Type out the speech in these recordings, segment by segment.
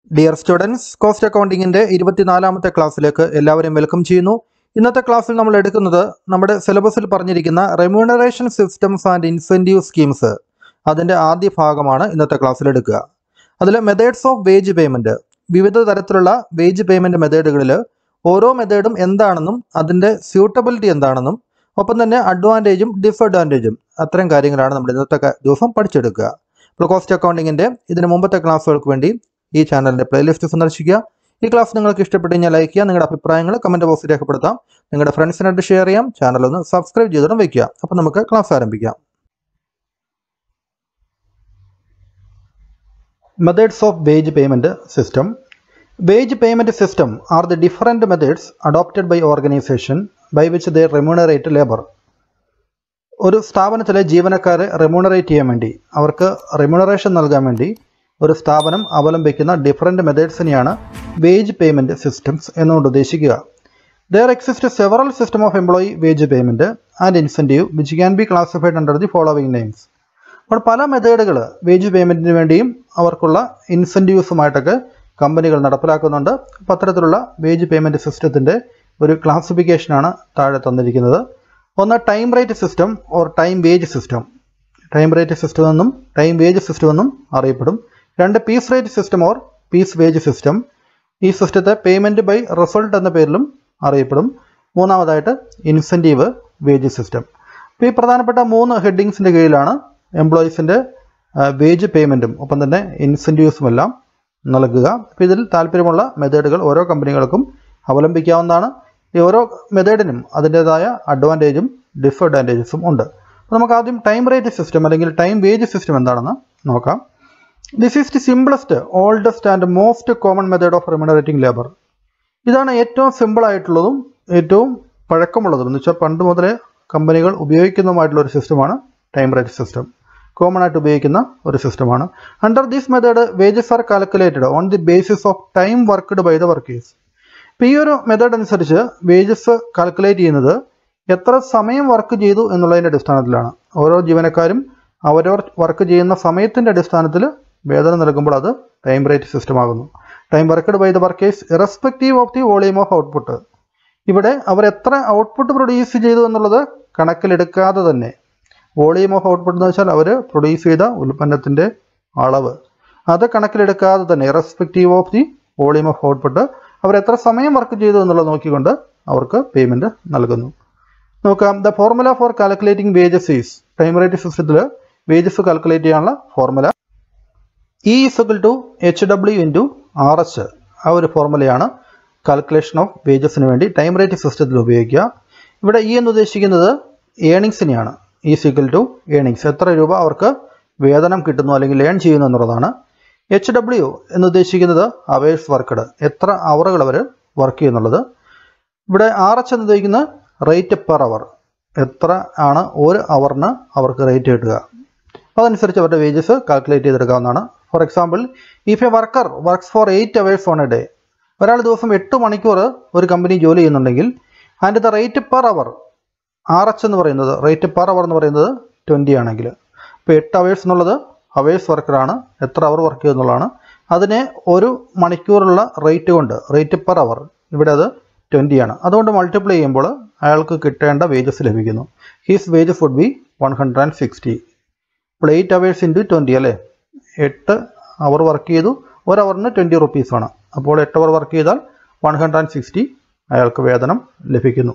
dear students cost അക്കൗണ്ടിങ്ങിൻ്റെ ഇരുപത്തിനാലാമത്തെ ക്ലാസ്സിലേക്ക് എല്ലാവരെയും വെൽക്കം ചെയ്യുന്നു ഇന്നത്തെ ക്ലാസ്സിൽ നമ്മൾ എടുക്കുന്നത് നമ്മുടെ സിലബസിൽ പറഞ്ഞിരിക്കുന്ന remuneration systems and incentive schemes അതിൻ്റെ ആദ്യ ഭാഗമാണ് ഇന്നത്തെ ക്ലാസ്സിൽ എടുക്കുക അതിൽ മെത്തേഡ്സ് ഓഫ് വേജ് പേയ്മെൻറ്റ് വിവിധ തരത്തിലുള്ള വേജ് പേയ്മെൻറ്റ് മെത്തേഡുകളിൽ ഓരോ മെത്തേഡും എന്താണെന്നും അതിൻ്റെ സ്യൂട്ടബിലിറ്റി എന്താണെന്നും ഒപ്പം തന്നെ അഡ്വാൻറ്റേജും ഡിസഡ്വാൻറ്റേജും അത്തരം കാര്യങ്ങളാണ് നമ്മൾ ഇന്നത്തെ ക- ദിവസം പഠിച്ചെടുക്കുക ഇപ്പോൾ കോസ്റ്റ് അക്കൗണ്ടിങ്ങിൻ്റെ ഇതിന് മുമ്പത്തെ ക്ലാസ്സുകൾക്ക് വേണ്ടി ഈ ചാനലിൻ്റെ പ്ലേലിസ്റ്റ് സന്ദർശിക്കുക ഈ ക്ലാസ് നിങ്ങൾക്ക് ഇഷ്ടപ്പെട്ട് കഴിഞ്ഞാൽ ലൈക്ക് ചെയ്യുക നിങ്ങളുടെ അഭിപ്രായങ്ങൾ കമൻറ്റ് ബോക്സിൽ രേഖപ്പെടുത്താം നിങ്ങളുടെ ഫ്രണ്ട്സിനായിട്ട് ഷെയർ ചെയ്യാം ചാനൽ ഒന്ന് സബ്സ്ക്രൈബ് ചെയ്തിടും വയ്ക്കുക അപ്പോൾ നമുക്ക് ക്ലാസ് ആരംഭിക്കാം methods of wage payment system wage payment system are the different methods adopted by organisation by which they remunerate labour ഒരു സ്ഥാപനത്തിലെ ജീവനക്കാരെ റെമ്യൂണറേറ്റ് ചെയ്യാൻ വേണ്ടി അവർക്ക് റെമ്യൂണറേഷൻ നൽകാൻ വേണ്ടി ഒരു സ്ഥാപനം അവലംബിക്കുന്ന ഡിഫറെൻറ്റ് മെത്തേഡ്സിനെയാണ് വേജ് പേയ്മെൻറ്റ് സിസ്റ്റംസ് എന്നുകൊണ്ട് ഉദ്ദേശിക്കുക there exist several system of employee wage payment and incentive which can be classified under the following names അപ്പോൾ പല മെത്തേഡുകൾ വേജ് പേയ്മെൻറ്റിന് വേണ്ടിയും അവർക്കുള്ള ഇൻസെൻറ്റീവ്സുമായിട്ടൊക്കെ കമ്പനികൾ നടപ്പിലാക്കുന്നുണ്ട് അപ്പോൾ അത്തരത്തിലുള്ള വേജ് പേയ്മെൻറ്റ് സിസ്റ്റത്തിൻ്റെ ഒരു ക്ലാസിഫിക്കേഷനാണ് താഴെ തന്നിരിക്കുന്നത് ഒന്ന് time rate system or time wage system time rate system എന്നും ടൈം വേജ് സിസ്റ്റം എന്നും അറിയപ്പെടും രണ്ട് piece rate system or piece wage system ഈ സിസ്റ്റത്തെ പേയ്മെൻറ്റ് ബൈ റിസൾട്ട് എന്ന പേരിലും അറിയപ്പെടും മൂന്നാമതായിട്ട് ഇൻസെൻറ്റീവ് വേജ് സിസ്റ്റം അപ്പോൾ ഈ പ്രധാനപ്പെട്ട മൂന്ന് ഹെഡിങ്സിൻ്റെ കീഴിലാണ് എംപ്ലോയീസിൻ്റെ വേജ് പേയ്മെൻറ്റും ഒപ്പം തന്നെ ഇൻസെൻറ്റീവ്സും എല്ലാം നൽകുക അപ്പോൾ ഇതിൽ താല്പര്യമുള്ള മെത്തേഡുകൾ ഓരോ കമ്പനികൾക്കും അവലംബിക്കാവുന്നതാണ് ഈ ഓരോ മെത്തേഡിനും അതിൻ്റേതായ അഡ്വാൻറ്റേജും ഡിസഡ്വാൻറ്റേജസും ഉണ്ട് അപ്പോൾ നമുക്ക് ആദ്യം ടൈം റേറ്റ് സിസ്റ്റം അല്ലെങ്കിൽ ടൈം വേജ് സിസ്റ്റം എന്താണെന്ന് നോക്കാം this is the simplest oldest and most common method of remunerating labour ഇതാണ് ഏറ്റവും സിമ്പിൾ ആയിട്ടുള്ളതും ഏറ്റവും പഴക്കമുള്ളതും എന്ന് വെച്ചാൽ പണ്ട് മുതലേ കമ്പനികൾ ഉപയോഗിക്കുന്നതുമായിട്ടുള്ള ഒരു സിസ്റ്റമാണ് ടൈം റേറ്റ് സിസ്റ്റം കോമൺ ആയിട്ട് ഉപയോഗിക്കുന്ന ഒരു സിസ്റ്റമാണ് under this method wages are calculated on the basis of time worked by the workers ഇപ്പം ഈ ഒരു മെത്തേഡ് അനുസരിച്ച് വേജസ് കാൽക്കുലേറ്റ് ചെയ്യുന്നത് എത്ര സമയം വർക്ക് ചെയ്തു എന്നുള്ളതിൻ്റെ അടിസ്ഥാനത്തിലാണ് ഓരോ ജീവനക്കാരും അവരവർ വർക്ക് ചെയ്യുന്ന സമയത്തിൻ്റെ അടിസ്ഥാനത്തിൽ വേതനം നൽകുമ്പോൾ അത് ടൈം റേറ്റ് സിസ്റ്റം ആകുന്നു time worked by the workers irrespective of the volume of output ഇവിടെ അവർ എത്ര ഔട്ട്പുട്ട് പ്രൊഡ്യൂസ് ചെയ്തു എന്നുള്ളത് കണക്കിലെടുക്കാതെ തന്നെ വോളിയം ഓഫ് ഔട്ട്പുട്ട് എന്ന് വെച്ചാൽ അവർ പ്രൊഡ്യൂസ് ചെയ്ത ഉൽപ്പന്നത്തിൻ്റെ അളവ് അത് കണക്കിലെടുക്കാതെ തന്നെ irrespective of the volume of output അവർ എത്ര സമയം വർക്ക് ചെയ്തു എന്നുള്ളത് നോക്കിക്കൊണ്ട് അവർക്ക് പേയ്മെൻറ്റ് നൽകുന്നു നോക്കാം the formula for calculating wages is time rate സിസ്റ്റത്തിൽ വേജസ് കാൽക്കുലേറ്റ് ചെയ്യാനുള്ള formula E is equal to H W into R H ആ ഒരു ഫോർമുലയാണ് കാൽക്കുലേഷൻ ഓഫ് വേജസിന് വേണ്ടി ടൈം റേറ്റ് സിസ്റ്റത്തിൽ ഉപയോഗിക്കുക ഇവിടെ ഇ എന്ന് ഉദ്ദേശിക്കുന്നത് ഏണിങ്സിനെയാണ് ഈ സിക്കൽ ടു ഏണിങ്സ് എത്ര രൂപ അവർക്ക് വേതനം കിട്ടുന്നു അല്ലെങ്കിൽ ഏൺ ചെയ്യുന്നു എന്നുള്ളതാണ് എച്ച് ഡബ്ല്യു എന്ന് ഉദ്ദേശിക്കുന്നത് അവേഴ്സ് വർക്കഡ് എത്ര അവറുകൾ അവർ വർക്ക് ചെയ്യുന്നുള്ളത് ഇവിടെ ആർ എച്ച് എന്ന് ഉദ്ദേശിക്കുന്നത് റേറ്റ് പെർ അവർ എത്ര ആണ് ഒരു അവറിന് അവർക്ക് റേറ്റ് കിട്ടുക അതനുസരിച്ച് അവരുടെ വേജസ് കാൽക്കുലേറ്റ് ചെയ്തെടുക്കാവുന്നതാണ് for example if a worker works for eight hours on a day ഒരാൾ ദിവസം എട്ട് മണിക്കൂർ ഒരു കമ്പനി ജോലി ചെയ്യുന്നുണ്ടെങ്കിൽ and the rate per hour R H എന്ന് പറയുന്നത് റേറ്റ് പെർ അവർ എന്ന് പറയുന്നത് ട്വൻറ്റി ആണെങ്കിൽ ഇപ്പോൾ എട്ട് അവേഴ്സ് എന്നുള്ളത് അവേഴ്സ് വർക്കറാണ് എത്ര അവർ വർക്ക് ചെയ്യുന്നുള്ളതാണ് അതിനെ ഒരു മണിക്കൂറുള്ള റേറ്റ് കൊണ്ട് റേറ്റ് പെർ അവർ ഇവിടെ അത് ട്വൻറ്റി ആണ് അതുകൊണ്ട് മൾട്ടിപ്ലൈ ചെയ്യുമ്പോൾ അയാൾക്ക് കിട്ടേണ്ട വേജസ് ലഭിക്കുന്നു his wages would be one hundred and sixty ഇപ്പോൾ എയ്റ്റ് അവേഴ്സ് ഇൻറ്റു ട്വൻറ്റി അല്ലേ എട്ട് അവർ വർക്ക് ചെയ്തു ഒരു അവറിന് ട്വൻറ്റി റുപ്പീസാണ് അപ്പോൾ എട്ട് അവർ വർക്ക് ചെയ്താൽ വൺ ഹൺഡ്രഡ് ആൻഡ് സിക്സ്റ്റി അയാൾക്ക് വേതനം ലഭിക്കുന്നു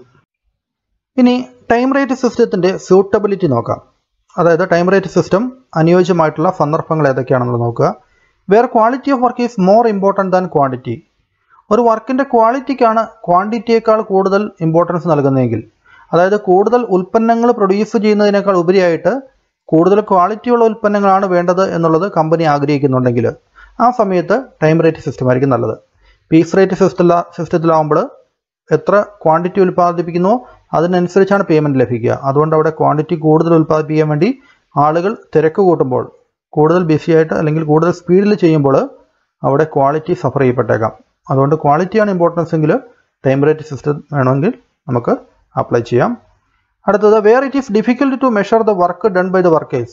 ഇനി ടൈം റേറ്റ് സിസ്റ്റത്തിൻ്റെ സ്യൂട്ടബിലിറ്റി നോക്കാം അതായത് ടൈം റേറ്റ് സിസ്റ്റം അനുയോജ്യമായിട്ടുള്ള സന്ദർഭങ്ങൾ ഏതൊക്കെയാണെന്ന് നോക്കുക where quality of work is more important than quantity ഒരു വർക്കിൻ്റെ ക്വാളിറ്റിക്കാണ് ക്വാണ്ടിറ്റിയേക്കാൾ കൂടുതൽ ഇമ്പോർട്ടൻസ് നൽകുന്നതെങ്കിൽ അതായത് കൂടുതൽ ഉൽപ്പന്നങ്ങൾ പ്രൊഡ്യൂസ് ചെയ്യുന്നതിനേക്കാൾ ഉപരിയായിട്ട് കൂടുതൽ ക്വാളിറ്റിയുള്ള ഉൽപ്പന്നങ്ങളാണ് വേണ്ടത് എന്നുള്ളത് കമ്പനി ആഗ്രഹിക്കുന്നുണ്ടെങ്കിൽ ആ സമയത്ത് ടൈം റേറ്റ് സിസ്റ്റം ആയിരിക്കും നല്ലത് പീസ് റേറ്റ് സിസ്റ്റത്തില സിസ്റ്റത്തിലാവുമ്പോൾ എത്ര ക്വാണ്ടിറ്റി ഉൽപ്പാദിപ്പിക്കുന്നുവോ അതിനനുസരിച്ചാണ് പേയ്മെൻറ്റ് ലഭിക്കുക അതുകൊണ്ട് അവിടെ ക്വാണ്ടിറ്റി കൂടുതൽ ഉൽപ്പാദിപ്പിക്കാൻ വേണ്ടി ആളുകൾ തിരക്ക് കൂട്ടുമ്പോൾ കൂടുതൽ ബിസി ആയിട്ട് അല്ലെങ്കിൽ കൂടുതൽ സ്പീഡിൽ ചെയ്യുമ്പോൾ അവിടെ ക്വാളിറ്റി സഫർ ചെയ്യപ്പെട്ടേക്കാം അതുകൊണ്ട് ക്വാളിറ്റിയാണ് ഇമ്പോർട്ടൻസ് എങ്കിൽ ടൈം റേറ്റ് സിസ്റ്റം വേണമെങ്കിൽ നമുക്ക് അപ്ലൈ ചെയ്യാം അടുത്തത് where it is difficult to measure the work done by the workers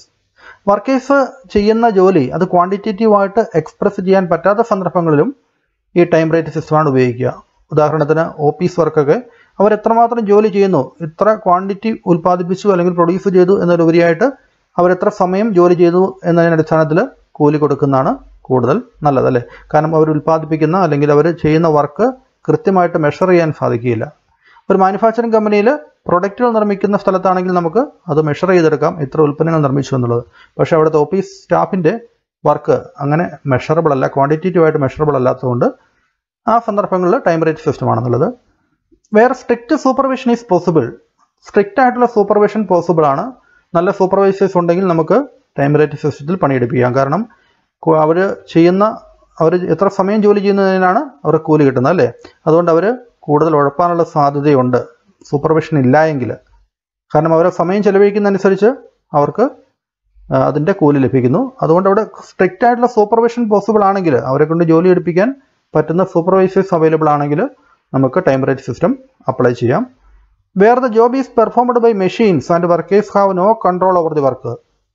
workers ചെയ്യുന്ന ജോലി അത് ക്വാണ്ടിറ്റേറ്റീവായിട്ട് എക്സ്പ്രസ് ചെയ്യാൻ പറ്റാത്ത സന്ദർഭങ്ങളിലും ഈ ടൈം റേറ്റ് സിസ്റ്റമാണ് ഉപയോഗിക്കുക ഉദാഹരണത്തിന് ഓഫീസ് വർക്കൊക്കെ അവർ എത്രമാത്രം ജോലി ചെയ്യുന്നു ഇത്ര ക്വാണ്ടിറ്റി ഉൽപ്പാദിപ്പിച്ചു അല്ലെങ്കിൽ പ്രൊഡ്യൂസ് ചെയ്തു എന്നതിലുപരിയായിട്ട് അവർ എത്ര സമയം ജോലി ചെയ്തു എന്നതിൻ്റെ അടിസ്ഥാനത്തിൽ കൂലി കൊടുക്കുന്നതാണ് കൂടുതൽ നല്ലത് അല്ലേ കാരണം അവർ ഉൽപ്പാദിപ്പിക്കുന്ന അല്ലെങ്കിൽ അവർ ചെയ്യുന്ന വർക്ക് കൃത്യമായിട്ട് മെഷർ ചെയ്യാൻ സാധിക്കില്ല ഒരു മാനുഫാക്ചറിങ് കമ്പനിയിൽ പ്രൊഡക്റ്റുകൾ നിർമ്മിക്കുന്ന സ്ഥലത്താണെങ്കിൽ നമുക്ക് അത് മെഷർ ചെയ്തെടുക്കാം ഇത്ര ഉൽപ്പന്നങ്ങൾ നിർമ്മിച്ചു എന്നുള്ളത് പക്ഷേ അവിടുത്തെ ഓഫീസ് സ്റ്റാഫിൻ്റെ വർക്ക് അങ്ങനെ മെഷറബിൾ അല്ല ക്വാണ്ടിറ്റേറ്റീവായിട്ട് മെഷറബിൾ അല്ലാത്തതുകൊണ്ട് ആ സന്ദർഭങ്ങളിൽ ടൈം റേറ്റ് സിസ്റ്റമാണെന്നുള്ളത് വേറെ strict supervision is possible strict ആയിട്ടുള്ള സൂപ്പർവിഷൻ പോസിബിൾ ആണ് നല്ല സൂപ്പർവൈസേഴ്സ് ഉണ്ടെങ്കിൽ നമുക്ക് ടൈം റേറ്റ് സിസ്റ്റത്തിൽ പണിയെടുപ്പിക്കാം കാരണം അവർ ചെയ്യുന്ന അവർ എത്ര സമയം ജോലി ചെയ്യുന്നതിനാണ് അവർക്ക് കൂലി കിട്ടുന്നത് അല്ലേ അതുകൊണ്ട് അവർ കൂടുതൽ ഉഴപ്പാനുള്ള സാധ്യതയുണ്ട് സൂപ്പർവിഷൻ ഇല്ല എങ്കിൽ കാരണം അവർ സമയം ചെലവഴിക്കുന്നതനുസരിച്ച് അവർക്ക് ആ, അതിൻ്റെ കൂലി ലഭിക്കുന്നു അതുകൊണ്ട് അവിടെ സ്ട്രിക്റ്റ് ആയിട്ടുള്ള സൂപ്പർവിഷൻ പോസിബിൾ ആണെങ്കിൽ അവരെ കൊണ്ട് ജോലി എടുപ്പിക്കാൻ പറ്റുന്ന സൂപ്പർവൈസേഴ്സ് അവൈലബിൾ ആണെങ്കിൽ നമുക്ക് ടൈം റേറ്റ് സിസ്റ്റം അപ്ലൈ ചെയ്യാം where the job is performed by machines and workers have no control over the work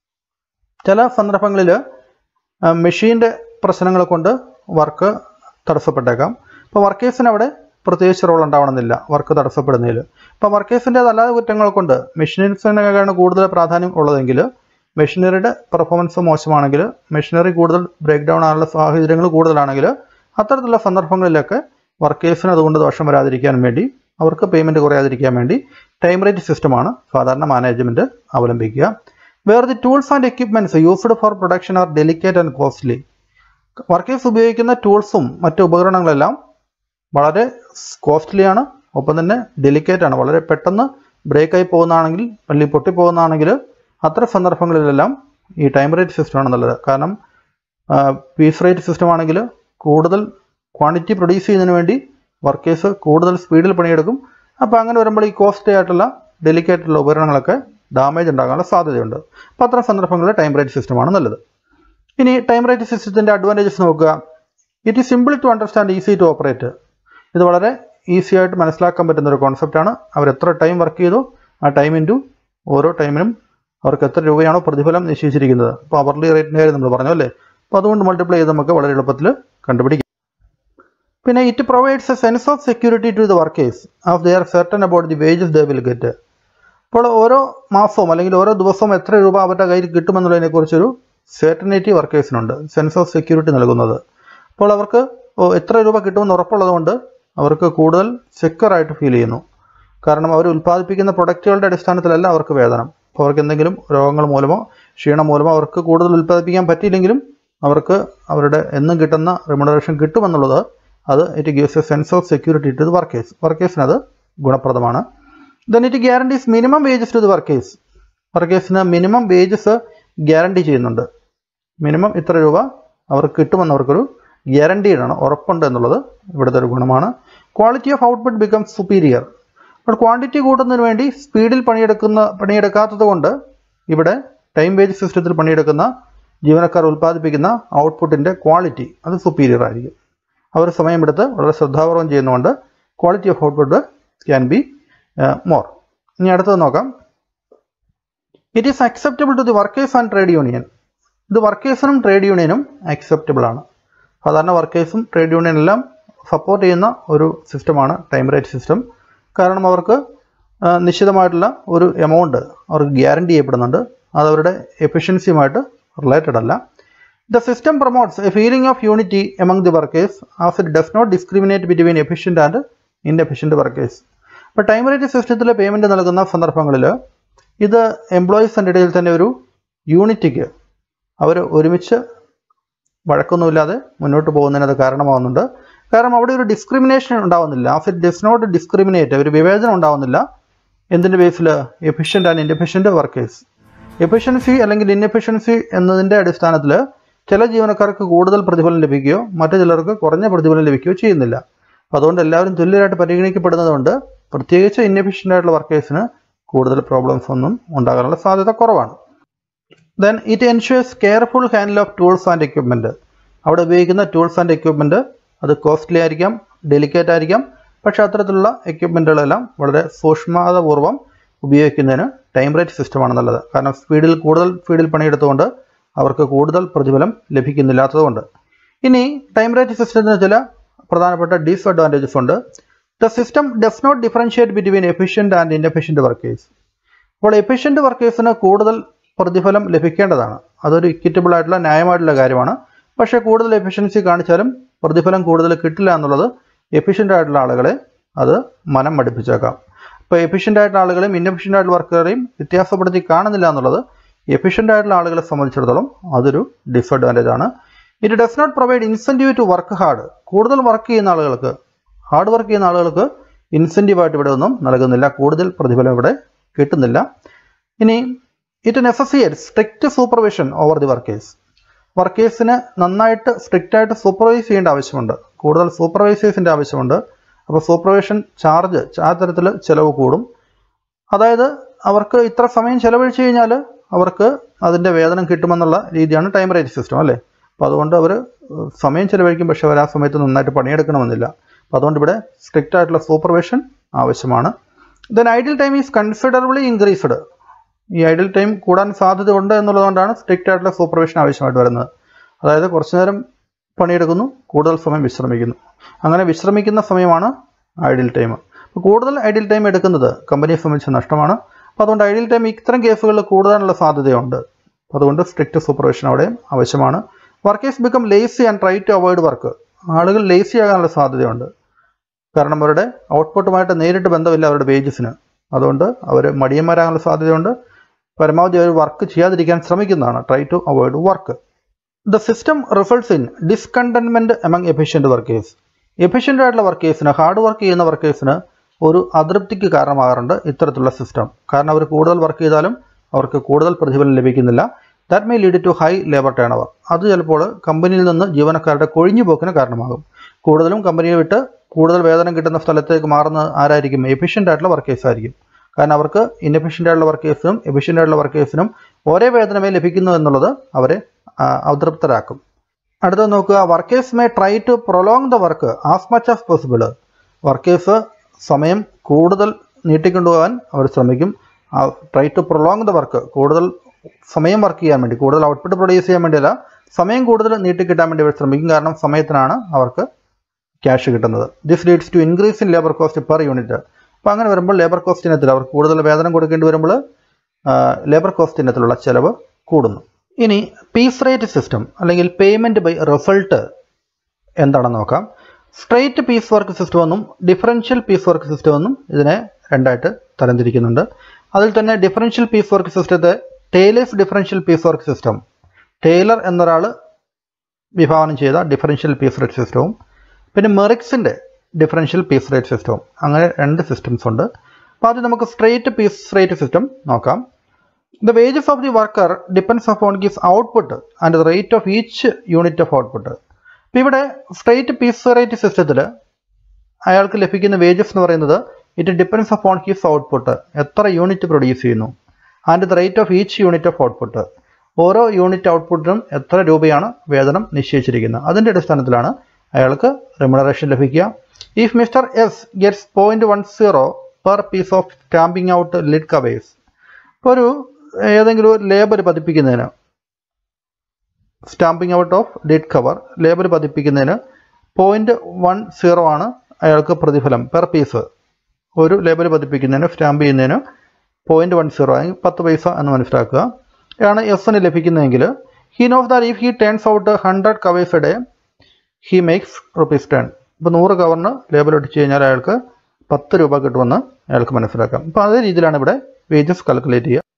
ചില സന്ദർഭങ്ങളിൽ മെഷീൻ്റെ പ്രശ്നങ്ങൾ കൊണ്ട് വർക്ക് തടസ്സപ്പെട്ടേക്കാം ഇപ്പോൾ വർക്കേഴ്സിന് അവിടെ പ്രത്യേകിച്ച് റോൾ ഉണ്ടാവണമെന്നില്ല വർക്ക് തടസ്സപ്പെടുന്നതിൽ ഇപ്പോൾ വർക്കേഴ്സിൻ്റെ അതല്ലാതെ കുറ്റങ്ങൾ കൊണ്ട് മെഷീനറിസിനൊക്കെയാണ് കൂടുതൽ പ്രാധാന്യം ഉള്ളതെങ്കിൽ മെഷീനറിയുടെ പെർഫോമൻസ് മോശമാണെങ്കിൽ മെഷീനറി കൂടുതൽ ബ്രേക്ക് ഡൗൺ ആകാനുള്ള സാഹചര്യങ്ങൾ കൂടുതലാണെങ്കിൽ അത്തരത്തിലുള്ള സന്ദർഭങ്ങളിലൊക്കെ വർക്കേഴ്സിന് അതുകൊണ്ട് ദോഷം വരാതിരിക്കാൻ വേണ്ടി അവർക്ക് പേയ്മെൻറ്റ് കുറയാതിരിക്കാൻ വേണ്ടി ടൈം റേറ്റ് സിസ്റ്റമാണ് സാധാരണ മാനേജ്മെൻറ്റ് അവലംബിക്കുക where the tools and equipments used for production are delicate and costly workers ഉപയോഗിക്കുന്ന ടൂൾസും മറ്റ് ഉപകരണങ്ങളെല്ലാം വളരെ കോസ്റ്റ്ലിയാണ് ഒപ്പം തന്നെ ഡെലിക്കേറ്റ് ആണ് വളരെ പെട്ടെന്ന് ബ്രേക്കായി പോകുന്നതാണെങ്കിൽ അല്ലെങ്കിൽ പൊട്ടിപ്പോകുന്നതാണെങ്കിൽ അത്തരം സന്ദർഭങ്ങളിലെല്ലാം ഈ ടൈം റേറ്റ് സിസ്റ്റമാണ് നല്ലത് കാരണം പീസ് റേറ്റ് സിസ്റ്റം ആണെങ്കിൽ കൂടുതൽ ക്വാണ്ടിറ്റി പ്രൊഡ്യൂസ് ചെയ്യുന്നതിന് വേണ്ടി വർക്കേഴ്സ് കൂടുതൽ സ്പീഡിൽ പണിയെടുക്കും അപ്പോൾ അങ്ങനെ വരുമ്പോൾ ഈ കോസ്റ്റ്ലി ആയിട്ടുള്ള ഡെലിക്കേറ്റ് ഉള്ള ഉപകരണങ്ങളൊക്കെ ഡാമേജ് ഉണ്ടാകാനുള്ള സാധ്യതയുണ്ട് അപ്പോൾ അത്തരം സന്ദർഭങ്ങളിൽ ടൈം റേറ്റ് സിസ്റ്റമാണ് നല്ലത് ഇനി ടൈം റേറ്റ് സിസ്റ്റത്തിൻ്റെ അഡ്വാൻറ്റേജസ് നോക്കുക it is simple to understand easy to operate ഇത് വളരെ ഈസി ആയിട്ട് മനസ്സിലാക്കാൻ പറ്റുന്ന ഒരു കോൺസെപ്റ്റാണ് അവർ എത്ര ടൈം വർക്ക് ചെയ്തു ആ ടൈം ഇൻറ്റു ഓരോ ടൈമിനും അവർക്ക് എത്ര രൂപയാണോ പ്രതിഫലം നിശ്ചയിച്ചിരിക്കുന്നത് അപ്പോൾ അവർലി റേറ്റിൻ്റെ കാര്യം നമ്മൾ പറഞ്ഞു അല്ലേ അപ്പോൾ അതുകൊണ്ട് മൾട്ടിപ്ലൈ ചെയ്ത് നമുക്ക് വളരെ എളുപ്പത്തിൽ കണ്ടുപിടിക്കാം പിന്നെ it provides a sense of security to the workers of they are certain about the wages they will get അപ്പോൾ ഓരോ മാസവും അല്ലെങ്കിൽ ഓരോ ദിവസവും എത്ര രൂപ അവരുടെ കയ്യിൽ കിട്ടുമെന്നുള്ളതിനെക്കുറിച്ചൊരു സെർട്ടനിറ്റി വർക്കേഴ്സിനുണ്ട് സെൻസ് ഓഫ് സെക്യൂരിറ്റി നൽകുന്നത് അപ്പോൾ അവർക്ക് ഓ, എത്ര രൂപ കിട്ടുമെന്ന് ഉറപ്പുള്ളതുകൊണ്ട് അവർക്ക് കൂടുതൽ സെക്യൂർ ആയിട്ട് ഫീൽ ചെയ്യുന്നു കാരണം അവർ ഉൽപ്പാദിപ്പിക്കുന്ന പ്രൊഡക്റ്റുകളുടെ അടിസ്ഥാനത്തിലല്ല അവർക്ക് വേതനം അപ്പോൾ അവർക്ക് എന്തെങ്കിലും രോഗങ്ങൾ മൂലമോ ക്ഷീണം മൂലമോ അവർക്ക് കൂടുതൽ ഉൽപ്പാദിപ്പിക്കാൻ പറ്റിയില്ലെങ്കിലും അവർക്ക് അവരുടെ എന്നും കിട്ടുന്ന റിമുണറേഷൻ കിട്ടുമെന്നുള്ളത് അത് it gives a sense of security to the workers വർക്കേഴ്സിന് അത് ഗുണപ്രദമാണ് then it guarantees minimum wages to the workers വർക്കേഴ്സിന് മിനിമം വേജസ് ഗ്യാരണ്ടി ചെയ്യുന്നുണ്ട് മിനിമം ഇത്ര രൂപ അവർക്ക് കിട്ടുമെന്ന് അവർക്കൊരു ഗ്യാരണ്ടീഡ് ആണ് ഉറപ്പുണ്ട് എന്നുള്ളത് ഇവിടുത്തെ ഒരു ഗുണമാണ് quality of output become superior അപ്പോൾ ക്വാണ്ടിറ്റി കൂട്ടുന്നതിന് വേണ്ടി സ്പീഡിൽ പണിയെടുക്കുന്ന പണിയെടുക്കാത്തത് കൊണ്ട് ഇവിടെ ടൈം വേജ് സിസ്റ്റത്തിൽ പണിയെടുക്കുന്ന ജീവനക്കാർ ഉൽപ്പാദിപ്പിക്കുന്ന ഔട്ട്പുട്ടിൻ്റെ ക്വാളിറ്റി അത് സുപ്പീരിയർ ആയിരിക്കും അവർ സമയമെടുത്ത് വളരെ ശ്രദ്ധാപൂർവം ചെയ്യുന്നതുകൊണ്ട് quality of output can be more ഇനി അടുത്തത് നോക്കാം it is acceptable to the workers and trade union ഇത് വർക്കേഴ്സിനും ട്രേഡ് യൂണിയനും അക്സെപ്റ്റബിൾ ആണ് സാധാരണ വർക്കേഴ്സും ട്രേഡ് യൂണിയൻ എല്ലാം സപ്പോർട്ട് ചെയ്യുന്ന ഒരു സിസ്റ്റമാണ് ടൈം റേറ്റ് സിസ്റ്റം കാരണം അവർക്ക് ആ, നിശ്ചിതമായിട്ടുള്ള ഒരു എമൗണ്ട് അവർക്ക് ഗ്യാരണ്ടി ചെയ്യപ്പെടുന്നുണ്ട് അത് അവരുടെ എഫിഷ്യൻസിയുമായിട്ട് റിലേറ്റഡ് അല്ല the system promotes a feeling of unity among the workers as it does not discriminate between efficient and inefficient workers ഇപ്പോൾ ടൈം റേറ്റ് സിസ്റ്റത്തിൽ പേയ്മെൻറ്റ് നൽകുന്ന സന്ദർഭങ്ങളിൽ ഇത് എംപ്ലോയീസിൻ്റെ ഇടയിൽ തന്നെ ഒരു യൂണിറ്റിക്ക് അവർ ഒരുമിച്ച് വഴക്കൊന്നുമില്ലാതെ മുന്നോട്ട് പോകുന്നതിന് അത് കാരണമാവുന്നുണ്ട് കാരണം അവിടെ ഒരു ഡിസ്ക്രിമിനേഷൻ ഉണ്ടാവുന്നില്ല as it does not discriminate ഒരു വിവേചനം ഉണ്ടാവുന്നില്ല എന്തിൻ്റെ ബേസിൽ efficient and inefficient workers efficiency അല്ലെങ്കിൽ ഇൻഎഫിഷ്യൻസി എന്നതിൻ്റെ അടിസ്ഥാനത്തിൽ ചില ജീവനക്കാർക്ക് കൂടുതൽ പ്രതിഫലം ലഭിക്കുകയോ മറ്റു ചിലർക്ക് കുറഞ്ഞ പ്രതിഫലം ലഭിക്കുകയോ ചെയ്യുന്നില്ല അപ്പോൾ അതുകൊണ്ട് എല്ലാവരും തുല്യരായിട്ട് പരിഗണിക്കപ്പെടുന്നതുകൊണ്ട് പ്രത്യേകിച്ച് ഇൻഎഫിഷ്യൻ്റ് ആയിട്ടുള്ള വർക്കേഴ്സിന് കൂടുതൽ പ്രോബ്ലംസ് ഒന്നും ഉണ്ടാകാനുള്ള സാധ്യത കുറവാണ് then it ensures careful handle of tools and equipment അവിടെ ഉപയോഗിക്കുന്ന ടൂൾസ് ആൻഡ് എക്യുപ്മെൻറ്റ് അത് കോസ്റ്റ്ലി ആയിരിക്കാം ഡെലിക്കേറ്റ് ആയിരിക്കാം പക്ഷേ അത്തരത്തിലുള്ള എക്യുപ്മെൻറ്റുകളെല്ലാം വളരെ സൂക്ഷ്മതാപൂർവം ഉപയോഗിക്കുന്നതിന് ടൈം റേറ്റ് സിസ്റ്റമാണ് നല്ലത് കാരണം സ്പീഡിൽ കൂടുതൽ സ്പീഡിൽ പണിയെടുത്തുകൊണ്ട് അവർക്ക് കൂടുതൽ പ്രതിഫലം ലഭിക്കുന്നില്ലാത്തതുകൊണ്ട് ഇനി ടൈം റേറ്റ് സിസ്റ്റത്തിന് ചില പ്രധാനപ്പെട്ട ഡിസ്അഡ്വാൻറ്റേജസ് ഉണ്ട് the system does not differentiate between efficient and inefficient workers അപ്പോൾ എഫിഷ്യൻറ്റ് വർക്കേഴ്സിന് കൂടുതൽ പ്രതിഫലം ലഭിക്കേണ്ടതാണ് അതൊരു ഇക്വിറ്റബിൾ ആയിട്ടുള്ള ന്യായമായിട്ടുള്ള കാര്യമാണ് പക്ഷേ കൂടുതൽ എഫിഷ്യൻസി കാണിച്ചാലും പ്രതിഫലം കൂടുതൽ കിട്ടില്ല എന്നുള്ളത് എഫിഷ്യൻ്റ് ആയിട്ടുള്ള ആളുകളെ അത് മനം മടുപ്പിച്ചേക്കാം ഇപ്പോൾ എഫിഷ്യൻ്റ് ആയിട്ടുള്ള ആളുകളെയും ഇൻഎഫിഷ്യൻ്റ് ആയിട്ടുള്ള വർക്കുകളെയും വ്യത്യാസപ്പെടുത്തി കാണുന്നില്ല എന്നുള്ളത് എഫിഷ്യൻ്റ് ആയിട്ടുള്ള ആളുകളെ സംബന്ധിച്ചിടത്തോളം അതൊരു ഡിസഡ്വാൻറ്റേജ് ആണ് it does not provide incentive to work hard കൂടുതൽ വർക്ക് ചെയ്യുന്ന ആളുകൾക്ക് ഹാർഡ് വർക്ക് ചെയ്യുന്ന ആളുകൾക്ക് ഇൻസെൻറ്റീവായിട്ട് ഇവിടെ ഒന്നും നൽകുന്നില്ല കൂടുതൽ പ്രതിഫലം ഇവിടെ കിട്ടുന്നില്ല ഇനി it necessitate strict supervision over the workers വർക്കേഴ്സിന് നന്നായിട്ട് സ്ട്രിക്റ്റ് ആയിട്ട് സൂപ്പർവൈസ് ചെയ്യേണ്ട ആവശ്യമുണ്ട് കൂടുതൽ സൂപ്പർവൈസേഴ്സിൻ്റെ ആവശ്യമുണ്ട് അപ്പോൾ സൂപ്പർവിഷൻ ചാർജ് ആ തരത്തിൽ ചിലവ് കൂടും അതായത് അവർക്ക് ഇത്ര സമയം ചിലവഴിച്ച് കഴിഞ്ഞാൽ അവർക്ക് അതിൻ്റെ വേതനം കിട്ടുമെന്നുള്ള രീതിയാണ് ടൈം റേറ്റ് സിസ്റ്റം അല്ലേ അപ്പോൾ അതുകൊണ്ട് അവർ സമയം ചിലവഴിക്കും പക്ഷേ അവർ ആ സമയത്ത് നന്നായിട്ട് പണിയെടുക്കണമെന്നില്ല അപ്പോൾ അതുകൊണ്ട് ഇവിടെ സ്ട്രിക്റ്റ് ആയിട്ടുള്ള സൂപ്പർവിഷൻ ആവശ്യമാണ് then ideal time is considerably increased ഈ ഐഡിയൽ ടൈം കൂടാൻ സാധ്യതയുണ്ട് എന്നുള്ളതുകൊണ്ടാണ് സ്ട്രിക്റ്റ് ആയിട്ടുള്ള സൂപ്പർവിഷൻ ആവശ്യമായിട്ട് വരുന്നത് അതായത് കുറച്ചു നേരം പണിയെടുക്കുന്നു കൂടുതൽ സമയം വിശ്രമിക്കുന്നു അങ്ങനെ വിശ്രമിക്കുന്ന സമയമാണ് ഐഡിയൽ ടൈം അപ്പോൾ കൂടുതൽ ഐഡിയൽ ടൈം എടുക്കുന്നത് കമ്പനിയെ സംബന്ധിച്ച് നഷ്ടമാണ് അപ്പോൾ അതുകൊണ്ട് ഐഡിയൽ ടൈം ഇത്തരം കേസുകളിൽ കൂടാനുള്ള സാധ്യതയുണ്ട് അപ്പോൾ അതുകൊണ്ട് സ്ട്രിക്റ്റ് സൂപ്പർവിഷൻ അവിടെ ആവശ്യമാണ് workers become lazy and try to avoid work ആളുകൾ ലേസി ആകാനുള്ള സാധ്യതയുണ്ട് കാരണം അവരുടെ ഔട്ട്പുട്ടുമായിട്ട് നേരിട്ട് ബന്ധമില്ല അവരുടെ വേജസിന് അതുകൊണ്ട് അവർ മടിയന്മാരാകാനുള്ള സാധ്യതയുണ്ട് പരമാവധി അവർ വർക്ക് ചെയ്യാതിരിക്കാൻ ശ്രമിക്കുന്നതാണ് try to avoid work the system results in discontentment among efficient workers efficient ആയിട്ടുള്ള വർക്കേഴ്സിന് ഹാർഡ് വർക്ക് ചെയ്യുന്ന വർക്കേഴ്സിന് ഒരു അതൃപ്തിക്ക് കാരണമാകാറുണ്ട് ഇത്തരത്തിലുള്ള സിസ്റ്റം കാരണം അവർ കൂടുതൽ വർക്ക് ചെയ്താലും അവർക്ക് കൂടുതൽ പ്രതിഫലം ലഭിക്കുന്നില്ല that may lead to high labour turnover അത് ചിലപ്പോൾ കമ്പനിയിൽ നിന്ന് ജീവനക്കാരുടെ കൊഴിഞ്ഞുപോക്കിന് കാരണമാകും കൂടുതലും കമ്പനിയെ വിട്ട് കൂടുതൽ വേതനം കിട്ടുന്ന സ്ഥലത്തേക്ക് മാറുന്നത് ആരായിരിക്കും എഫിഷ്യൻ്റ് ആയിട്ടുള്ള വർക്കേഴ്സ് ആയിരിക്കും കാരണം അവർക്ക് ഇൻഎഫിഷ്യൻ്റ് ആയിട്ടുള്ള വർക്കേഴ്സിനും എഫിഷ്യൻ്റ് ആയിട്ടുള്ള വർക്കേഴ്സിനും ഒരേ വേതനമേ ലഭിക്കുന്നു എന്നുള്ളത് അവരെ അതൃപ്തരാക്കും അടുത്തത് നോക്കുക workers may try to prolong the work as much as possible workers സമയം കൂടുതൽ നീട്ടിക്കൊണ്ടുപോകാൻ അവർ ശ്രമിക്കും try to prolong the work കൂടുതൽ സമയം വർക്ക് ചെയ്യാൻ വേണ്ടി കൂടുതൽ ഔട്ട്പുട്ട് പ്രൊഡ്യൂസ് ചെയ്യാൻ വേണ്ടിയല്ല സമയം കൂടുതൽ നീട്ടിക്കിട്ടാൻ വേണ്ടി അവർ ശ്രമിക്കും കാരണം സമയത്തിനാണ് അവർക്ക് ക്യാഷ് കിട്ടുന്നത് this leads to increase in labour cost per unit അപ്പോൾ അങ്ങനെ വരുമ്പോൾ ലേബർ കോസ്റ്റ് ഇനത്തിൽ അവർക്ക് കൂടുതൽ വേതനം കൊടുക്കേണ്ടി വരുമ്പോൾ ലേബർ കോസ്റ്റ് ഇനത്തിലുള്ള ചെലവ് കൂടുന്നു ഇനി പീസ് റേറ്റ് സിസ്റ്റം അല്ലെങ്കിൽ പേയ്മെൻറ്റ് ബൈ റിസൾട്ട് എന്താണെന്ന് നോക്കാം സ്ട്രേറ്റ് പീസ് വർക്ക് സിസ്റ്റം എന്നും ഡിഫറൻഷ്യൽ പീസ് വർക്ക് സിസ്റ്റം എന്നും ഇതിനെ രണ്ടായിട്ട് തരംതിരിക്കുന്നുണ്ട് അതിൽ തന്നെ ഡിഫറൻഷ്യൽ പീസ് വർക്ക് സിസ്റ്റത്തെ Taylor's differential piece work system Taylor എന്നൊരാൾ വിഭാവനം ചെയ്ത ഡിഫറൻഷ്യൽ പീസ് റേറ്റ് സിസ്റ്റവും പിന്നെ മെറിക്സിൻ്റെ ഡിഫറൻഷ്യൽ പീസ് റേറ്റ് സിസ്റ്റവും അങ്ങനെ രണ്ട് സിസ്റ്റംസ് ഉണ്ട് അപ്പോൾ ആദ്യം നമുക്ക് സ്ട്രേറ്റ് പീസ് റേറ്റ് സിസ്റ്റം നോക്കാം the wages of the worker depends upon his output and the rate of each unit of output അപ്പോൾ ഇവിടെ സ്ട്രേറ്റ് പീസ് റേറ്റ് സിസ്റ്റത്തിൽ അയാൾക്ക് ലഭിക്കുന്ന വേജസ് എന്ന് പറയുന്നത് it depends upon his output എത്ര യൂണിറ്റ് പ്രൊഡ്യൂസ് ചെയ്യുന്നു and the rate of each unit of output ഓരോ യൂണിറ്റ് ഔട്ട്പുട്ടിനും എത്ര രൂപയാണ് വേതനം നിശ്ചയിച്ചിരിക്കുന്നത് അതിൻ്റെ അടിസ്ഥാനത്തിലാണ് അയാൾക്ക് റെമുണറേഷൻ ലഭിക്കുക if Mister S gets point one zero per piece of stamping out lid covers ഇപ്പോൾ ഒരു ഏതെങ്കിലും ഒരു ലേബർ പതിപ്പിക്കുന്നതിന് stamping out of lid cover label പതിപ്പിക്കുന്നതിന് പോയിന്റ് വൺ സീറോ ആണ് അയാൾക്ക് പ്രതിഫലം പെർ പീസ് ഒരു ലേബർ പതിപ്പിക്കുന്നതിന് സ്റ്റാമ്പ് ചെയ്യുന്നതിന് പോയിന്റ് വൺ സീറോ ആയി പത്ത് പൈസ എന്ന് മനസ്സിലാക്കുക ആണ് എസിന് ലഭിക്കുന്നതെങ്കിൽ he knows that if he turns out hundred covers a day he makes rupees ten ഇപ്പോൾ നൂറ് കവറിന് ലേബൽ ഒട്ടിച്ച് കഴിഞ്ഞാൽ അയാൾക്ക് പത്ത് രൂപ കിട്ടുമെന്ന് അയാൾക്ക് മനസ്സിലാക്കാം അപ്പോൾ അതേ രീതിയിലാണ് ഇവിടെ വേജസ് കാൽക്കുലേറ്റ് ചെയ്യുക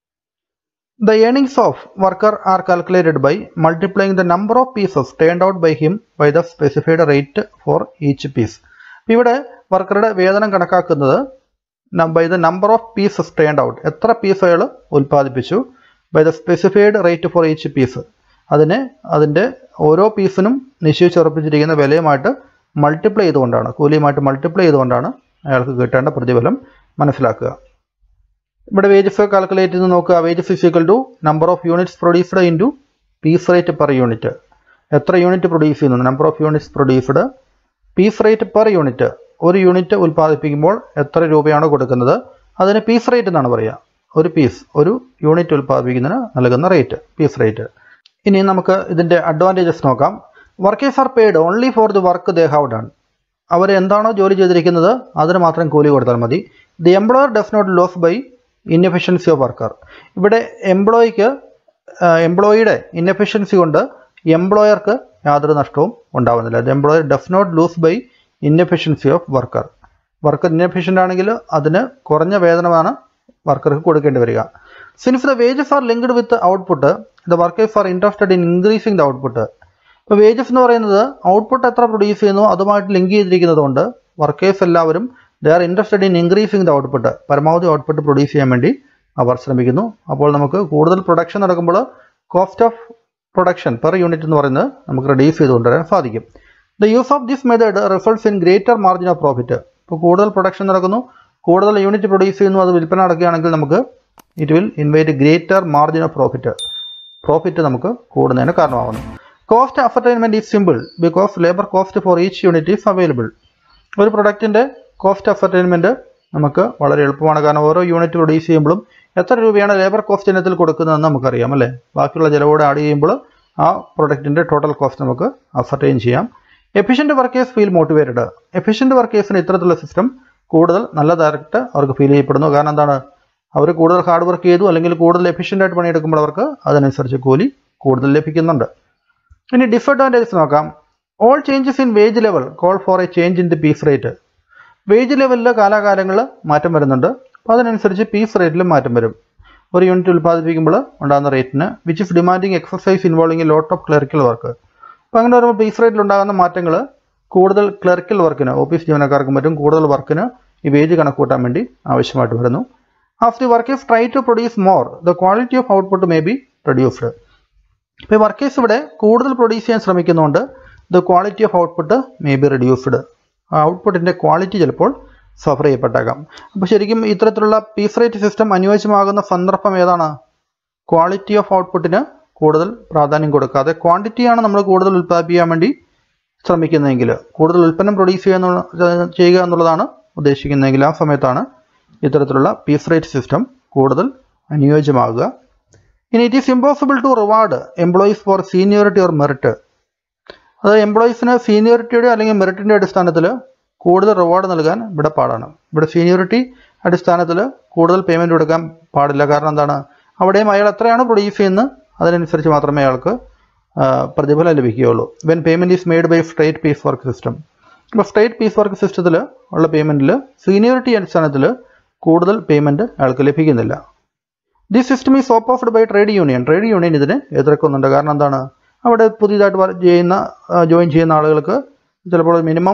the earnings of worker are calculated by multiplying the number of pieces turned out by him by the specified rate for each piece ഇവിടെ വർക്കറുടെ വേതനം കണക്കാക്കുന്നത് by the number of pieces turned out എത്ര piece അയാൾ ഉൽപ്പാദിപ്പിച്ചു by the specified rate for each piece അതിനെ അതിൻ്റെ ഓരോ പീസിനും നിശ്ചയിച്ചുറപ്പിച്ചിരിക്കുന്ന വിലയുമായിട്ട് മൾട്ടിപ്ലൈ ചെയ്തുകൊണ്ടാണ് കൂലിയുമായിട്ട് മൾട്ടിപ്ലൈ ചെയ്തുകൊണ്ടാണ് അയാൾക്ക് കിട്ടേണ്ട പ്രതിഫലം മനസ്സിലാക്കുക ഇവിടെ വേജസ് കാൽക്കുലേറ്റ് ചെയ്ത് നോക്കുക wages is equal to number of units produced into piece rate per unit എത്ര യൂണിറ്റ് പ്രൊഡ്യൂസ് ചെയ്യുന്നു number of units produced piece rate per unit ഒരു യൂണിറ്റ് ഉൽപ്പാദിപ്പിക്കുമ്പോൾ എത്ര രൂപയാണ് കൊടുക്കുന്നത് അതിന് പീസ് റേറ്റ് എന്നാണ് പറയുക ഒരു പീസ് ഒരു യൂണിറ്റ് ഉൽപ്പാദിപ്പിക്കുന്നതിന് നൽകുന്ന റേറ്റ് പീസ് റേറ്റ് ഇനി നമുക്ക് ഇതിൻ്റെ അഡ്വാൻറ്റേജസ് നോക്കാം workers are paid only for the work they have done അവർ എന്താണോ ജോലി ചെയ്തിരിക്കുന്നത് അതിന് മാത്രം കൂലി കൊടുത്താൽ മതി the employer does not lose by inefficiency of worker ഇവിടെ എംപ്ലോയിക്ക് എംപ്ലോയിയുടെ ഇൻഎഫിഷ്യൻസി കൊണ്ട് എംപ്ലോയർക്ക് യാതൊരു നഷ്ടവും ഉണ്ടാവുന്നില്ല the employer does not lose by inefficiency of worker worker inefficient ആണെങ്കിൽ അതിന് കുറഞ്ഞ വേതനമാണ് വർക്കർക്ക് കൊടുക്കേണ്ടി വരിക since the wages are linked with output the workers are interested in increasing the output ഇപ്പോൾ വേജസ് എന്ന് പറയുന്നത് ഔട്ട്പുട്ട് എത്ര പ്രൊഡ്യൂസ് ചെയ്യുന്നു അതുമായിട്ട് ലിങ്ക് ചെയ്തിരിക്കുന്നത് കൊണ്ട് വർക്കേഴ്സ് എല്ലാവരും they are interested in increasing the output പരമാവധി ഔട്ട്പുട്ട് പ്രൊഡ്യൂസ് ചെയ്യാൻ വേണ്ടി അവർ ശ്രമിക്കുന്നു അപ്പോൾ നമുക്ക് കൂടുതൽ പ്രൊഡക്ഷൻ നടക്കുമ്പോൾ cost of production per unit എന്ന് പറയുന്നത് നമുക്ക് റെഡ്യൂസ് ചെയ്ത് കൊണ്ടുവരാൻ സാധിക്കും the use of this method results in greater margin of profit ഇപ്പോൾ കൂടുതൽ പ്രൊഡക്ഷൻ നടക്കുന്നു കൂടുതൽ യൂണിറ്റ് പ്രൊഡ്യൂസ് ചെയ്യുന്നു അത് വിൽപ്പന നടക്കുകയാണെങ്കിൽ നമുക്ക് it will invite greater margin of profit profit നമുക്ക് കൂടുന്നതിന് കാരണമാകുന്നു cost ascertainment is simple because labour cost for each unit is available ഒരു പ്രൊഡക്റ്റിൻ്റെ കോസ്റ്റ് അഫർടൈൻമെൻറ്റ് നമുക്ക് വളരെ എളുപ്പമാണ് കാരണം ഓരോ യൂണിറ്റ് പ്രൊഡ്യൂസ് ചെയ്യുമ്പോഴും എത്ര രൂപയാണ് ലേബർ കോസ്റ്റ് ഇനത്തിൽ കൊടുക്കുന്നതെന്ന് നമുക്കറിയാം അല്ലേ ബാക്കിയുള്ള ചിലവോടെ ആഡ് ചെയ്യുമ്പോൾ ആ പ്രൊഡക്റ്റിൻ്റെ ടോട്ടൽ കോസ്റ്റ് നമുക്ക് അഫർട്ടൈൻ ചെയ്യാം efficient workers feel motivated efficient വർക്കേഴ്സിന് ഇത്തരത്തിലുള്ള സിസ്റ്റം കൂടുതൽ നല്ലതായിട്ട് അവർക്ക് ഫീൽ ചെയ്യപ്പെടുന്നു കാരണം എന്താണ് അവർ കൂടുതൽ ഹാർഡ് വർക്ക് ചെയ്തു അല്ലെങ്കിൽ കൂടുതൽ എഫിഷ്യൻ്റ് ആയിട്ട് പണിയെടുക്കുമ്പോൾ അവർക്ക് അതിനനുസരിച്ച് കൂലി കൂടുതൽ ലഭിക്കുന്നുണ്ട് ഇനി ഡിസഡ്വാൻറ്റേജസ് നോക്കാം all changes in wage level call for a change in the piece rate wage ലെവലിൽ കാലാകാലങ്ങളിൽ മാറ്റം വരുന്നുണ്ട് അപ്പോൾ അതിനനുസരിച്ച് പീസ് റേറ്റിലും മാറ്റം വരും ഒരു യൂണിറ്റ് ഉൽപ്പാദിപ്പിക്കുമ്പോൾ ഉണ്ടാകുന്ന റേറ്റിന് which is demanding exercise involving a lot of clerical work അപ്പോൾ അങ്ങനെ വരുമ്പോൾ പീസ് റേറ്റിൽ ഉണ്ടാകുന്ന മാറ്റങ്ങൾ കൂടുതൽ ക്ലറിക്കൽ വർക്കിന് ഓഫീസ് ജീവനക്കാർക്കും മറ്റും കൂടുതൽ വർക്കിന് ഈ വേജ് കണക്കൂട്ടാൻ വേണ്ടി ആവശ്യമായിട്ട് വരുന്നു as the workers try to produce more the quality of output may be reduced ഇപ്പോൾ വർക്കേഴ്സ് ഇവിടെ കൂടുതൽ പ്രൊഡ്യൂസ് ചെയ്യാൻ ശ്രമിക്കുന്നതുകൊണ്ട് the quality of output may be reduced ആ ഔട്ട്പുട്ടിൻ്റെ ക്വാളിറ്റി ചിലപ്പോൾ സഫർ ചെയ്യപ്പെട്ടേക്കാം അപ്പോൾ ശരിക്കും ഇത്തരത്തിലുള്ള പീസ് റേറ്റ് സിസ്റ്റം അനുയോജ്യമാകുന്ന സന്ദർഭം ഏതാണ് ക്വാളിറ്റി ഓഫ് ഔട്ട്പുട്ടിന് കൂടുതൽ പ്രാധാന്യം കൊടുക്കാതെ ക്വാണ്ടിറ്റിയാണ് നമ്മൾ കൂടുതൽ ഉൽപ്പാദിപ്പിക്കാൻ വേണ്ടി ശ്രമിക്കുന്നതെങ്കിൽ കൂടുതൽ ഉൽപ്പന്നം പ്രൊഡ്യൂസ് ചെയ്യുക ചെയ്യുക എന്നുള്ളതാണ് ഉദ്ദേശിക്കുന്നതെങ്കിൽ ആ സമയത്താണ് ഇത്തരത്തിലുള്ള പീസ് റേറ്റ് സിസ്റ്റം കൂടുതൽ അനുയോജ്യമാകുക ഇനി it is impossible to reward employees for seniority or merit അത് എംപ്ലോയീസിന് സീനിയോറിറ്റിയുടെ അല്ലെങ്കിൽ മെറിറ്റിൻ്റെ അടിസ്ഥാനത്തിൽ കൂടുതൽ റിവാർഡ് നൽകാൻ ഇവിടെ പാടാണ് ഇവിടെ സീനിയോറിറ്റി അടിസ്ഥാനത്തിൽ കൂടുതൽ പേയ്മെൻറ്റ് കൊടുക്കാൻ പാടില്ല കാരണം എന്താണ് അവിടെയും അയാൾ എത്രയാണ് പ്രൊഡ്യൂസ് ചെയ്യുന്നത് അതിനനുസരിച്ച് മാത്രമേ അയാൾക്ക് പ്രതിഫലം ലഭിക്കുകയുള്ളൂ when payment is made by straight piece work system ഇപ്പോൾ സ്റ്റേറ്റ് പീസ് വർക്ക് സിസ്റ്റത്തിൽ ഉള്ള പേയ്മെൻറ്റിൽ സീനിയോറിറ്റി അടിസ്ഥാനത്തിൽ കൂടുതൽ പേയ്മെൻറ്റ് അയാൾക്ക് ലഭിക്കുന്നില്ല the system is opposed by trade union trade union ഇതിനെ എതിർക്കുന്നുണ്ട് കാരണം എന്താണ് അവിടെ പുതിയതായിട്ട് വർക്ക് ചെയ്യുന്ന ജോയിൻ ചെയ്യുന്ന ആളുകൾക്ക് ചിലപ്പോൾ മിനിമം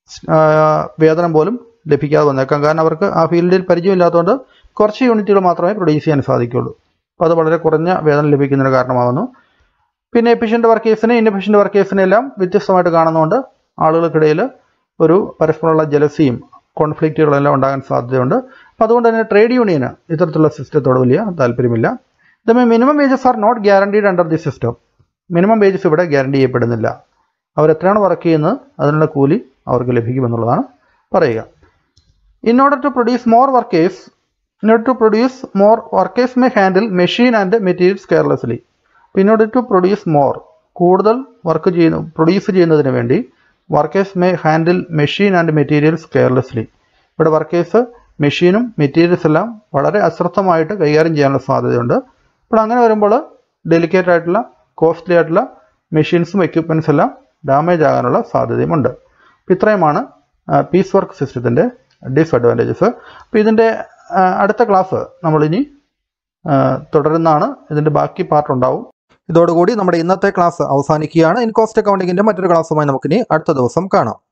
വേതനം പോലും ലഭിക്കാതെ വന്നേക്കാം കാരണം അവർക്ക് ആ ഫീൽഡിൽ പരിചയമില്ലാത്തതുകൊണ്ട് കുറച്ച് യൂണിറ്റുകൾ മാത്രമേ പ്രൊഡ്യൂസ് ചെയ്യാൻ സാധിക്കുള്ളൂ അപ്പോൾ അത് വളരെ കുറഞ്ഞ വേതനം ലഭിക്കുന്നതിന് കാരണമാകുന്നു പിന്നെ എഫിഷ്യൻ്റ് വർക്കേഴ്സിനെ ഇൻഎഫിഷ്യൻ്റ് വർക്കേഴ്സിനെ എല്ലാം വ്യത്യസ്തമായിട്ട് കാണുന്നതുകൊണ്ട് ആളുകൾക്കിടയിൽ ഒരു പരസ്പരമുള്ള ജലസിയും കോൺഫ്ലിക്റ്റുകളെല്ലാം ഉണ്ടാകാൻ സാധ്യതയുണ്ട് അപ്പോൾ അതുകൊണ്ട് തന്നെ ട്രേഡ് യൂണിയന് ഇത്തരത്തിലുള്ള സിസ്റ്റത്തോട് വലിയ താല്പര്യമില്ല ഇതേ minimum wages are not guaranteed under the system minimum wages ഇവിടെ ഗ്യാരണ്ടി ചെയ്യപ്പെടുന്നില്ല അവർ എത്രയാണ് വർക്ക് ചെയ്യുന്നത് അതിനുള്ള കൂലി അവർക്ക് ലഭിക്കുമെന്നുള്ളതാണ് പറയുക in order to produce more workers in order to produce more workers may handle machine and materials carelessly in order to produce more കൂടുതൽ വർക്ക് ചെയ്യുന്നു പ്രൊഡ്യൂസ് ചെയ്യുന്നതിന് വേണ്ടി workers may handle machine and materials carelessly ഇവിടെ workers മെഷീനും materials എല്ലാം വളരെ അശ്രദ്ധമായിട്ട് കൈകാര്യം ചെയ്യാനുള്ള സാധ്യതയുണ്ട് അപ്പോൾ അങ്ങനെ വരുമ്പോൾ ഡെലിക്കേറ്റ് ആയിട്ടുള്ള കോസ്റ്റ്ലി ആയിട്ടുള്ള മെഷീൻസും എക്യുപ്മെൻറ്റ്സ് എല്ലാം ഡാമേജ് ആകാനുള്ള സാധ്യതയുമുണ്ട് അപ്പോൾ ഇത്രയുമാണ് പീസ് വർക്ക് സിസ്റ്റത്തിൻ്റെ ഡിസഡ്വാൻറ്റേജസ് അപ്പോൾ ഇതിൻ്റെ അടുത്ത ക്ലാസ് നമ്മളിനി തുടരുന്നതാണ് ഇതിൻ്റെ ബാക്കി പാർട്ട് ഉണ്ടാവും ഇതോടുകൂടി നമ്മുടെ ഇന്നത്തെ ക്ലാസ് അവസാനിക്കുകയാണ് ഇൻകോസ്റ്റ് അക്കൗണ്ടിങ്ങിൻ്റെ മറ്റൊരു ക്ലാസ്സുമായി നമുക്കിനി അടുത്ത ദിവസം കാണാം